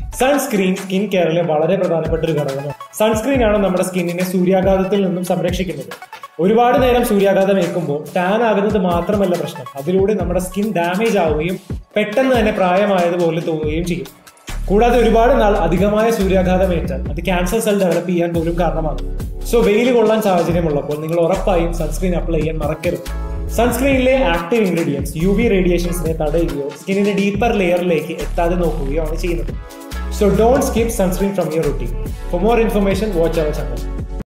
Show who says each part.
Speaker 1: sunscreen skin കെയറിലെ വളരെ പ്രധാനപ്പെട്ട ഒരു ഘടകമാണ് സൺസ്ക്രീൻ ആണ് നമ്മുടെ സ്കിന്നിനെ സൂര്യാഘാതത്തിൽ നിന്നും സംരക്ഷിക്കുന്നത് ഒരുപാട് നേരം സൂര്യാഘാതം ഏൽക്കുമ്പോൾ ടാൻ ആകുന്നത് മാത്രമല്ല പ്രശ്നം അതിലൂടെ നമ്മുടെ സ്കിൻ ഡാമേജ് ആവുകയും പെട്ടെന്ന് തന്നെ പ്രായമായതുപോലെ തോന്നുകയും ചെയ്യും കൂടാതെ ഒരുപാട് നാൾ അധികമായ സൂര്യാഘാതം ഏറ്റാൽ അത് ക്യാൻസർ സെൽ ഡെവലപ്പ് ചെയ്യാൻ പോലും കാരണമാകും സോ വെയിൽ കൊള്ളാൻ സാഹചര്യമുള്ളപ്പോൾ നിങ്ങൾ ഉറപ്പായും സൺസ്ക്രീൻ അപ്ലൈ ചെയ്യാൻ മറക്കരുത് സൺസ്ക്രീനിലെ ആക്റ്റീവ് ഇൻഗ്രീഡിയൻസ് യു വി റേഡിയേഷൻസിനെ തടയുകയോ സ്കിന്നിന്റെ ഡീപ്പർ ലെയറിലേക്ക് എത്താതെ നോക്കുകയോ ആണ് ചെയ്യുന്നത് so don't skip sunscreen from your routine for more information watch our channel